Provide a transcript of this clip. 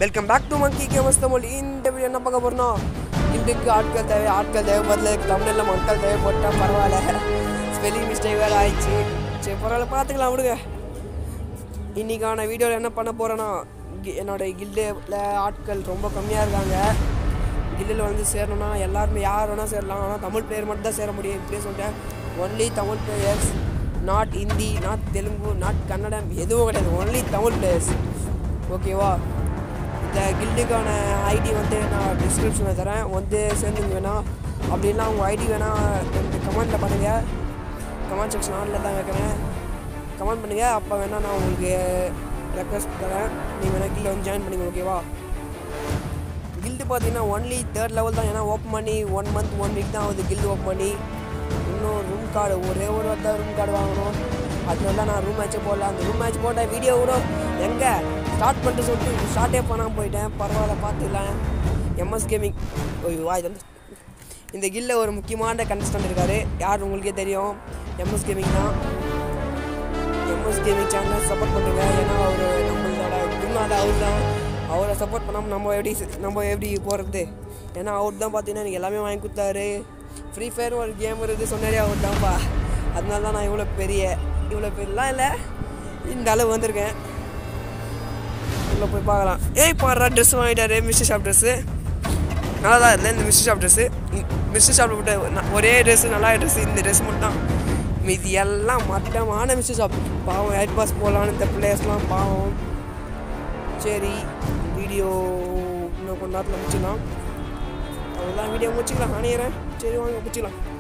welcome back to monkey games Tamil இந்த video என்ன பார்க்க போறோம்னா இன்றைக்கு ஆட்கள் தேவை ஆட்கள் தேவைப்படல தமிழில் மக்கள் தேவைப்பட்டால் பரவாயில்ல ஸ்பெல்லிங் மிஸ்டேக் வேறு ஆயிடுச்சு சரி பரவாயில்ல பார்த்துக்கலாம் விடுங்க இன்றைக்கான வீடியோவில் என்ன பண்ண போகிறேன்னா என்னோட கில்டில் ஆட்கள் ரொம்ப கம்மியாக இருக்காங்க கில்டில் வந்து சேரணும்னா எல்லாருமே யார் வேணால் சேரலாம் ஆனால் தமிழ் பிளேயர் மட்டும் தான் சேர முடியும் இப்படியே சொல்லிட்டேன் only Tamil players not Hindi not Telugu not Kannada எதுவும் கிடையாது ஒன்லி தமிழ் பிளேயர்ஸ் ஓகேவா இந்த கில்டுக்கான ஐடி வந்து நான் டிஸ்கிரிப்ஷனில் தரேன் வந்து சேர்ந்துங்க வேணாம் அப்படின்னா உங்கள் ஐடி வேணால் எனக்கு கமெண்ட்டில் பண்ணுங்கள் கமெண்ட் செக்ஷன் ஆனில் தான் வைக்கிறேன் கமெண்ட் பண்ணுங்கள் அப்போ வேணால் நான் உங்களுக்கு ரெக்வஸ்ட் தரேன் நீங்கள் வேணால் கில்டு வந்து ஜாயின் பண்ணிங்க ஓகேவா கில்டு பார்த்தீங்கன்னா ஒன்லி தேர்ட் லெவல் தான் ஏன்னா ஓப்பன் பண்ணி ஒன் மந்த் ஒன் வீக் தான் ஆகுது கில்டு ஓப்பன் பண்ணி இன்னும் ரூம் கார்டு ஒரே ஒரு வாட்டி தான் ரூம் கார்டு வாங்கணும் அதனால தான் நான் ரூம் மேட்ச்சே போடல அந்த ரூம் மேட்ச் போட்ட வீடியோ கூட எங்கே ஸ்டார்ட் பண்ணிட்டு சொல்லிட்டு ஸ்டார்ட்டே பண்ணாமல் போயிட்டேன் பரவாயில்ல பார்த்துக்கலாம் எம்எஸ் கேமிங் ஓய்வா வா இது வந்து இந்த கில்ல ஒரு முக்கியமான கண்டஸ்டன்ட் இருக்கார் யார் உங்களுக்கே தெரியும் எம்எஸ் கேமிங் தான் எம்எஸ் கேமிங் சேனல் சப்போர்ட் பண்ணுங்க ஏன்னா அவர் நம்மளோட குருநாத அவர் தான் அவரை சப்போர்ட் பண்ணாமல் நம்ம எப்படி நம்ம எப்படி போகிறது ஏன்னா அவர் தான் பார்த்தீங்கன்னா எனக்கு எல்லாமே வாங்கி கொடுத்தாரு ஃப்ரீ ஃபயர் ஒரு கேம் இருக்குது சொன்னாரே அவர் தான்ப்பா அதனால தான் நான் இவ்வளோ பெரிய இவ்வளோ பெரியலாம் இல்லை இந்த அளவு வந்திருக்கேன் உள்ளே போய் பார்க்கலாம் ஏய் பாடுறா ட்ரெஸ் வாங்கிட்டாரு மிஸ்டர் ஷாப் ட்ரெஸ்ஸு நல்லா தான் இருந்தேன் இந்த மிஸ்டர் ஷாப் ட்ரெஸ்ஸு மிஸ்டர் ஷாப்பில் விட்ட ஒரே ட்ரெஸ்ஸு நல்லா ட்ரெஸ்ஸு இந்த ட்ரெஸ் மட்டும் தான் மீதி எல்லாம் மட்டமான மிஸ்டர் ஷாப் பாவம் ஹெட் பாஸ் போகலான்னு இந்த பிளேஸ்லாம் பாவம் சரி வீடியோ இன்னும் கொஞ்ச நேரத்தில் முடிச்சுக்கலாம் அவ்வளோதான் வீடியோ முடிச்சுக்கலாம் அணியிறேன் சரி வாங்க முடிச்சுக்கலாம்